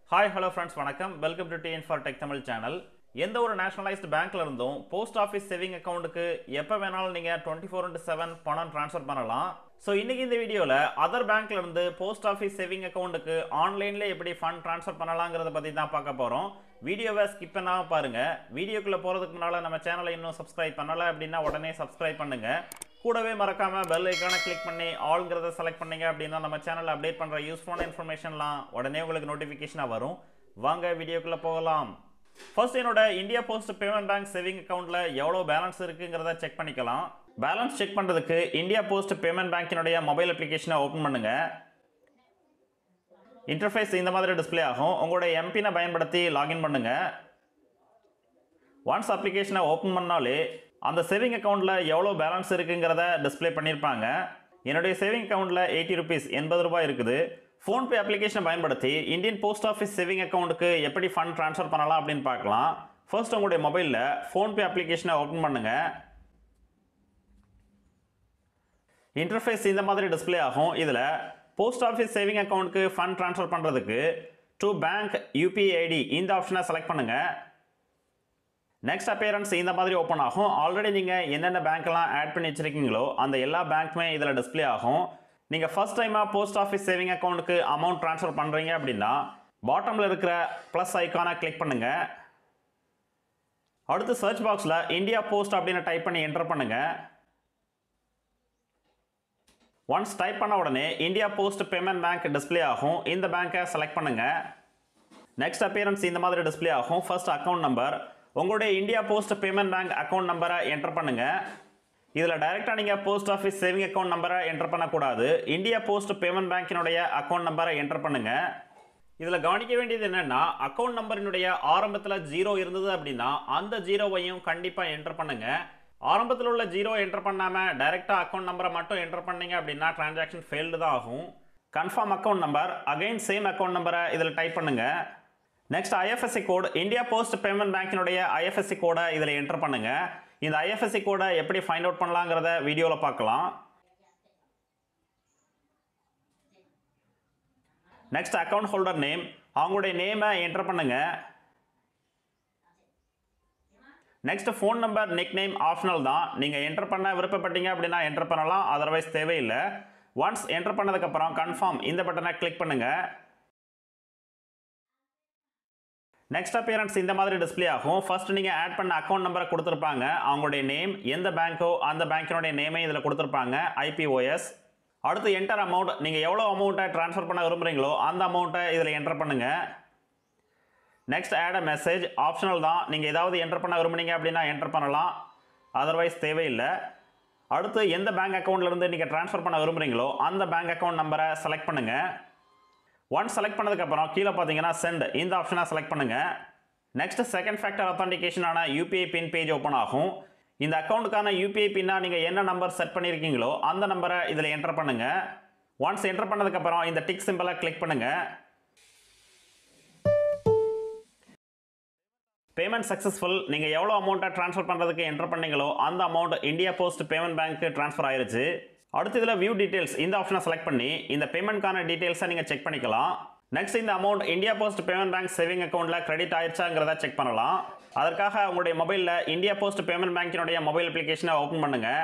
hi hello friends வணக்கம் welcome to TN for tech Tamil channel எந்த ஒரு நேஷனலைஸ்டு பேங்க்ல இருந்தும் போஸ்ட் ஆஃபீஸ் சேவிங் அக்கௌண்ட்டுக்கு எப்போ வேணாலும் நீங்கள் டுவெண்ட்டி ஃபோர் இன்ட்டு செவன் பணம் ட்ரான்ஸ்ஃபர் பண்ணலாம் ஸோ இன்னைக்கு இந்த வீடியோவில் அதர் பேங்க்ல இருந்து போஸ்ட் ஆஃபீஸ் சேவிங் அக்கௌண்ட்டுக்கு ஆன்லைன்ல எப்படி ஃபண்ட் ட்ரான்ஸ்ஃபர் பண்ணலாங்கிறத பற்றி தான் பார்க்க போகிறோம் வீடியோவை ஸ்கிப் பண்ணாம பாருங்க வீடியோக்குள்ளே போகிறதுக்கு முன்னால் நம்ம சேனலை இன்னும் சப்ஸ்கிரைப் பண்ணலை அப்படின்னா உடனே சப்ஸ்கிரைப் பண்ணுங்க கூடவே மறக்காம பெல் ஐக்கானை கிளிக் பண்ணி ஆல்ங்கிறத செலக்ட் பண்ணீங்க அப்படின்னா நம்ம சேனலில் அப்டேட் பண்ணுற யூஸ்ஃபுல்லான இன்ஃபர்மேஷன்லாம் உடனே உங்களுக்கு நோட்டிஃபிகேஷனாக வரும் வாங்க வீடியோக்குள்ளே போகலாம் ஃபர்ஸ்ட் என்னோட India post payment bank saving அக்கௌண்ட்ல எவ்வளோ பேலன்ஸ் இருக்குங்கிறத செக் பண்ணிக்கலாம் பேலன்ஸ் செக் பண்ணுறதுக்கு இந்தியா போஸ்ட் பேமெண்ட் பேங்கினுடைய மொபைல் அப்ளிகேஷனை ஓப்பன் பண்ணுங்க இன்டர்ஃபேஸ் இந்த மாதிரி டிஸ்ப்ளே ஆகும் உங்களுடைய எம்பினை பயன்படுத்தி லாகின் பண்ணுங்க ஒன்ஸ் அப்ளிகேஷனை ஓப்பன் பண்ணாலே அந்த சேவிங் அக்கௌண்ட்டில் எவ்வளோ பேலன்ஸ் இருக்குங்கிறத டிஸ்ப்ளே பண்ணியிருப்பாங்க என்னுடைய சேவிங் அக்கௌண்ட்டில் எயிட்டி ருபீஸ் எண்பது ரூபாய் இருக்குது ஃபோன்பே அப்ளிகேஷனை பயன்படுத்தி இந்தியன் போஸ்ட் ஆஃபீஸ் சேவிங் அக்கௌண்ட்டுக்கு எப்படி ஃபண்ட் ட்ரான்ஸ்ஃபர் பண்ணலாம் அப்படின்னு பார்க்கலாம் ஃபர்ஸ்ட் உங்களுடைய மொபைலில் ஃபோன்பே அப்ளிகேஷனை ஓப்பன் பண்ணுங்க இன்டர்ஃபேஸ் இந்த மாதிரி டிஸ்ப்ளே ஆகும் இதில் போஸ்ட் ஆஃபீஸ் சேவிங் அக்கௌண்ட்டுக்கு ஃபண்ட் ட்ரான்ஸ்ஃபர் பண்ணுறதுக்கு டு பேங்க் யூபிஐ ஐடி இந்த ஆப்ஷனை செலக்ட் பண்ணுங்கள் நெக்ஸ்ட் அப்பியரன்ஸ் இந்த மாதிரி ஓப்பன் ஆகும் ஆல்ரெடி நீங்கள் என்னென்ன பேங்க்லாம் ஆட் பண்ணி வச்சிருக்கீங்களோ அந்த எல்லா பேங்க்குமே இதில் டிஸ்ப்ளே ஆகும் நீங்கள் ஃபர்ஸ்ட் டைமாக போஸ்ட் ஆஃபீஸ் சேவிங் அக்கௌண்ட்டுக்கு அமௌண்ட் ட்ரான்ஸ்ஃபர் பண்ணுறீங்க அப்படின்னா பாட்டமில் இருக்கிற ப்ளஸ் ஐக்கானை கிளிக் பண்ணுங்கள் அடுத்து சர்ச் பாக்ஸில் இந்தியா போஸ்ட் அப்படின்னு டைப் பண்ணி என்டர் பண்ணுங்கள் ஒன்ஸ் டைப் பண்ண உடனே India post payment bank display ஆகும் இந்த பேங்க்கை செலக்ட் பண்ணுங்கள் நெக்ஸ்ட் அப்பியரன்ஸ் இந்த மாதிரி டிஸ்ப்ளே ஆகும் ஃபர்ஸ்ட் அக்கௌண்ட் நம்பர் உங்களுடைய India post payment bank account நம்பரை என்டர் பண்ணுங்க இதில் டைரெக்டாக நீங்கள் போஸ்ட் ஆஃபீஸ் சேவிங் அக்கௌண்ட் நம்பரை என்டர் பண்ணக்கூடாது இந்தியா போஸ்ட் பேமெண்ட் பேங்கினுடைய அக்கௌண்ட் நம்பரை என்டர் பண்ணுங்க இதில் கவனிக்க வேண்டியது என்னன்னா அக்கௌண்ட் நம்பரினுடைய ஆரம்பத்தில் ஜீரோ இருந்தது அப்படின்னா அந்த ஜீரோவையும் கண்டிப்பாக என்டர் பண்ணுங்க ஆரம்பத்தில் உள்ள ஜீரோ என்டர் பண்ணாமல் டைரெக்டாக அக்கௌண்ட் நம்பரை மட்டும் என்டர் பண்ணீங்க அப்படின்னா டிரான்சாக்ஷன் ஃபெயில்டு தான் ஆகும் confirm account number again same account நம்பரை இதில் டைப் பண்ணுங்கள் next IFSC code India post payment பேங்கினுடைய ஐஎஃப்எஸ்சி கோடை இதில் என்டர் பண்ணுங்க இந்த ஐஎஃப்எஸ்சி கோடை எப்படி ஃபைண்ட் அவுட் பண்ணலாங்கிறத வீடியோவில் பார்க்கலாம் நெக்ஸ்ட் அக்கௌண்ட் ஹோல்டர் நேம் அவங்களுடைய நேமை என்டர் பண்ணுங்க next phone number nickname optional தான் நீங்கள் என்டர் பண்ண விருப்பப்பட்டீங்க அப்படின்னா என்டர் பண்ணலாம் அதர்வைஸ் தேவையில்லை ஒன்ஸ் என்டர் பண்ணதுக்கப்புறம் கன்ஃபார்ம் இந்த பட்டனை கிளிக் பண்ணுங்கள் நெக்ஸ்ட் அப்பியரன்ஸ் இந்த மாதிரி டிஸ்ப்ளே ஆகும் ஃபர்ஸ்ட் நீங்கள் ஆட் பண்ண அக்கௌண்ட் நம்பரை கொடுத்துருப்பாங்க அவங்களுடைய நேம் எந்த பேங்க்கோ அந்த பேங்க்கினுடைய நேமே இதில் கொடுத்துருப்பாங்க ஐபிஓஎஸ் அடுத்து என்டர் அமௌண்ட் நீங்கள் எவ்வளோ அமௌண்ட்டை ட்ரான்ஸ்ஃபர் பண்ண விரும்புகிறீங்களோ அந்த அமௌண்ட்டை இதில் என்டர் பண்ணுங்கள் next add a message optional தான் நீங்கள் ஏதாவது என்டர் பண்ண விரும்புனீங்க அப்படின்னா என்டர் பண்ணலாம் அதர்வைஸ் தேவையில்லை அடுத்து எந்த பேங்க் அக்கௌண்ட்லேருந்து நீங்கள் ட்ரான்ஸ்ஃபர் பண்ண விரும்புகிறீங்களோ அந்த பேங்க் அக்கௌண்ட் நம்பரை செலக்ட் பண்ணுங்கள் ஒன் செலக்ட் பண்ணதுக்கப்புறம் கீழே பார்த்தீங்கன்னா சென்ட் இந்த ஆப்ஷனை செலக்ட் பண்ணுங்கள் நெக்ஸ்ட் செகண்ட் ஃபேக்டர் அத்தான்டிகேஷனான யூபிஐ பின் பேஜ் ஓப்பன் ஆகும் இந்த அக்கௌண்ட்டுக்கான யூபிஐ பின்னா நீங்கள் என்ன நம்பர் செட் பண்ணியிருக்கீங்களோ அந்த நம்பரை இதில் என்டர் பண்ணுங்கள் ஒன்ஸ் என்டர் பண்ணதுக்கப்புறம் இந்த டிக் சிம்பிளை கிளிக் பண்ணுங்கள் பேமெண்ட் சக்ஸஸ்ஃபுல் நீங்கள் எவ்வளோ அமௌண்ட்டை ட்ரான்ஸ்ஃபர் பண்ணுறதுக்கு என்டர் பண்ணீங்களோ அந்த அமௌண்ட் இந்தியா போஸ்ட் பேமெண்ட் பேங்க்கு ட்ரான்ஸ்ஃபர் ஆயிருச்சு அடுத்து இதில் வியூ டீடைல்ஸ் இந்த ஆப்ஷனை செலக்ட் பண்ணி இந்த பேமெண்ட்கான டீடைல்ஸை நீங்கள் செக் பண்ணிக்கலாம் நெக்ஸ்ட் இந்த amount India post payment bank saving அக்கௌண்ட்டில் கிரெடிட் ஆயிடுச்சாங்கிறத செக் பண்ணலாம் அதற்காக உங்களுடைய மொபைலில் இந்தியா போஸ்ட் பேமெண்ட் பேங்கினுடைய மொபைல் அப்ளிகேஷனை ஓப்பன் பண்ணுங்கள்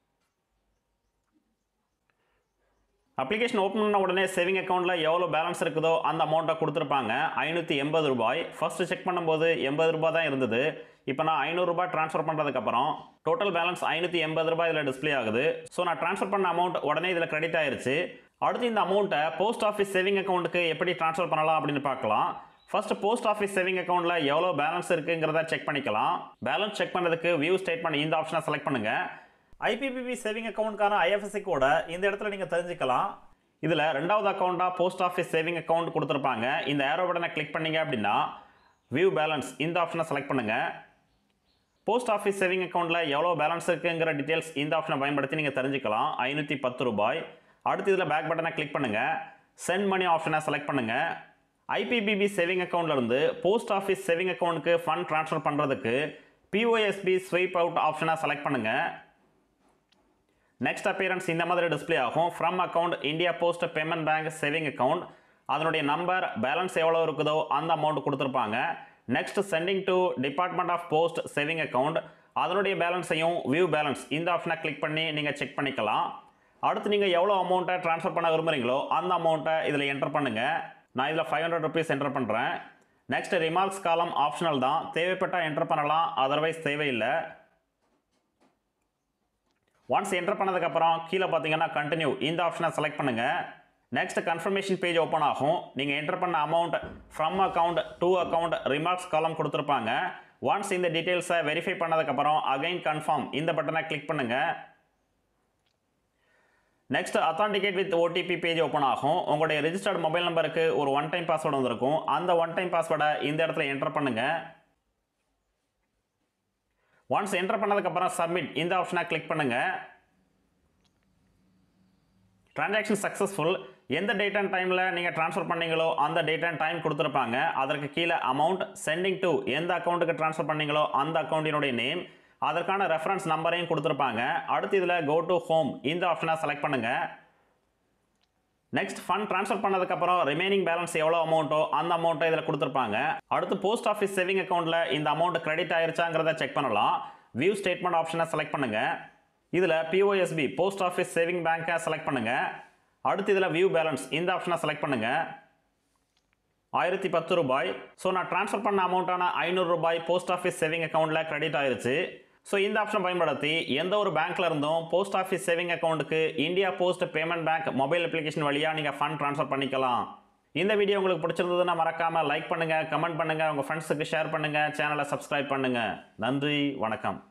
அப்ளிகேஷன் ஓப்பன் பண்ண உடனே சேவிங் அக்கௌண்ட்டில் எவ்வளோ பேலன்ஸ் இருக்குதோ அந்த அமௌண்ட்டை கொடுத்துருப்பாங்க ஐநூற்றி எண்பது ரூபாய் ஃபர்ஸ்ட் செக் பண்ணும்போது எண்பது ரூபாய் தான் இருந்தது இப்போ நான் ஐநூறுரூபா ட்ரான்ஸ்ஃபர் பண்ணுறதுக்கப்புறம் டோட்டல் பேலன்ஸ் ஐநூற்றி எண்பது ரூபாய் இதில் டிஸ்ப்ளே ஆகுது ஸோ நான் ட்ரான்ஸ்ஃபர் பண்ண அமௌண்ட் உடனே இதில் கிரெடிட் ஆயிருச்சு அடுத்து இந்த அமௌண்ட்டை போஸ்ட் ஆஃபீஸ் சேவிங் அக்கௌண்ட்டுக்கு எப்படி ட்ரான்ஸ்ஃபர் பண்ணலாம் அப்படின்னு பார்க்கலாம் ஃபர்ஸ்ட் போஸ்ட் ஆஃபீஸ் சேவிங் அக்கௌண்ட்டில் எவ்வளோ பேலன்ஸ் இருக்குங்கிறத செக் பண்ணிக்கலாம் பேலன்ஸ் செக் பண்ணுறதுக்கு வியூ ஸ்டேட்மெண்ட் இந்த ஆப்ஷனை செலக்ட் பண்ணுங்கள் ஐபிபிபி சேவிங் அக்கௌண்ட்கான ஐஎஃப்எஸ்சி கோட இந்த இடத்துல நீங்கள் தெரிஞ்சுக்கலாம் இதில் ரெண்டாவது அக்கௌண்ட்டாக போஸ்ட் ஆஃபீஸ் சேவிங் அக்கௌண்ட் கொடுத்துருப்பாங்க இந்த ஏரோ பட்டனை கிளிக் பண்ணீங்க அப்படின்னா வியூ பேலன்ஸ் இந்த ஆப்ஷனை செலக்ட் பண்ணுங்கள் போஸ்ட் ஆஃபீஸ் சேவிங் அக்கௌண்ட்டில் எவ்வளோ பேலன்ஸ் இருக்குங்கிற டீட்டெயில்ஸ் இந்த ஆப்ஷனை பயன்படுத்தி நீங்கள் தெரிஞ்சுக்கலாம் ஐநூற்றி பத்து ரூபாய் அடுத்து இதில் பேக் பட்டனை கிளிக் பண்ணுங்கள் சென்ட் மணி ஆப்ஷனை செலக்ட் பண்ணுங்கள் ஐபிபிபி சேவிங் அக்கௌண்ட்லேருந்து போஸ்ட் ஆஃபீஸ் சேவிங் அக்கௌண்ட்டுக்கு ஃபண்ட் ட்ரான்ஸ்ஃபர் பண்ணுறதுக்கு பிஓஎஸ்பி ஸ்வைப் அவுட் ஆப்ஷனை செலக்ட் பண்ணுங்கள் நெக்ஸ்ட் அப்பியரன்ஸ் இந்த மாதிரி டிஸ்ப்ளே ஆகும் from account India post payment bank saving account அதனுடைய நம்பர் பேலன்ஸ் எவ்வளோ இருக்குதோ அந்த அமௌண்ட் கொடுத்துருப்பாங்க next sending to department of post saving account அதனுடைய பேலன்ஸையும் வியூ பேலன்ஸ் இந்த ஆப்ஷனை கிளிக் பண்ணி நீங்கள் செக் பண்ணிக்கலாம் அடுத்து நீங்கள் எவ்வளோ அமௌண்ட்டை ட்ரான்ஸ்ஃபர் பண்ண விரும்புகிறீங்களோ அந்த அமௌண்ட்டை இதில் என்டர் பண்ணுங்கள் நான் இதில் ஃபைவ் ஹண்ட்ரட் ருபீஸ் என்டர் பண்ணுறேன் நெக்ஸ்ட் ரிமார்க்ஸ் காலம் ஆப்ஷனல் தான் தேவைப்பட்டால் என்டர் பண்ணலாம் அதர்வைஸ் தேவையில்லை ஒன்ஸ் என்டர் பண்ணதுக்கப்புறம் கீழே பார்த்தீங்கன்னா கண்டினியூ இந்த ஆப்ஷனை செலக்ட் பண்ணுங்கள் நெக்ஸ்ட் கன்ஃபர்மேஷன் பேஜ் ஓப்பன் ஆகும் நீங்கள் என்டர் பண்ண amount from account to account remarks column கொடுத்துருப்பாங்க ஒன்ஸ் இந்த டீட்டெயில்ஸை வெரிஃபை பண்ணதுக்கப்புறம் அகைன் கன்ஃபார்ம் இந்த பட்டனை கிளிக் பண்ணுங்கள் next authenticate with OTP page open ஆகும் உங்களுடைய ரெஜிஸ்டர்ட் மொபைல் நம்பருக்கு ஒரு ஒன் டைம் பாஸ்வேர்டு வந்திருக்கும் அந்த ஒன் டைம் பாஸ்வேர்டை இந்த இடத்துல என்டர் பண்ணுங்கள் ஒன்ஸ் என்டர் பண்ணதுக்கப்புறம் சப்மிட் இந்த ஆப்ஷனை கிளிக் பண்ணுங்கள் டிரான்சாக்ஷன் சக்ஸஸ்ஃபுல் எந்த டேட் அண்ட் டைமில் நீங்கள் ட்ரான்ஸ்ஃபர் பண்ணீங்களோ அந்த டேட் அண்ட் டைம் கொடுத்துருப்பாங்க அதற்கு கீழே அமௌண்ட் சென்டிங் டு எந்த அக்கௌண்ட்டுக்கு ட்ரான்ஸ்ஃபர் பண்ணீங்களோ அந்த அக்கௌண்ட்டினுடைய நேம் அதற்கான ரெஃபரன்ஸ் நம்பரையும் கொடுத்துருப்பாங்க அடுத்து இதில் கோ டு ஹோம் இந்த ஆப்ஷனை செலக்ட் பண்ணுங்கள் நெக்ஸ்ட் ஃபண்ட் ட்ரான்ஸ்ஃபர் பண்ணதுக்கப்புறம் ரிமைனிங் பேலன்ஸ் எவ்வளோ அமௌண்ட்டோ அந்த அமௌண்ட்டை இதில் கொடுத்துருப்பாங்க அடுத்து போஸ்ட் ஆஃபீஸ் சேவிங் அக்கௌண்ட்டில் இந்த அமௌண்ட் கிரெடிட் ஆயிருச்சாங்கிறத செக் பண்ணலாம் வியூ ஸ்டேட்மெண்ட் ஆப்ஷனை செலக்ட் பண்ணுங்கள் இதில் பிஓஎஸ்பி போஸ்ட் ஆஃபீஸ் சேவிங் பேங்க்கை செலக்ட் பண்ணுங்கள் அடுத்து இதில் வியூ பேலன்ஸ் இந்த ஆப்ஷனை செலக்ட் பண்ணுங்கள் ஆயிரத்தி பத்து ரூபாய் ஸோ நான் ட்ரான்ஸ்ஃபர் பண்ண அமௌண்ட்டான ஐநூறு ரூபாய் போஸ்ட் ஆஃபீஸ் சேவிங் அக்கௌண்ட்டில் கிரெடிட் ஆயிருச்சு ஸோ இந்த ஆப்ஷன் பயன்படுத்தி எந்த ஒரு பேங்க்ல இருந்தும் போஸ்ட் ஆஃபீஸ் சேவிங் அக்கௌண்ட்டுக்கு India post payment bank mobile application வழியாக நீங்கள் ஃபண்ட் ட்ரான்ஸ்ஃபர் பண்ணிக்கலாம் இந்த வீடியோ உங்களுக்கு பிடிச்சிருந்ததுன்னா மறக்காமல் லைக் பண்ணுங்கள் கமெண்ட் பண்ணுங்கள் உங்கள் ஃப்ரெண்ட்ஸுக்கு ஷேர் பண்ணுங்கள் சேனலை சப்ஸ்கிரைப் பண்ணுங்கள் நன்றி வணக்கம்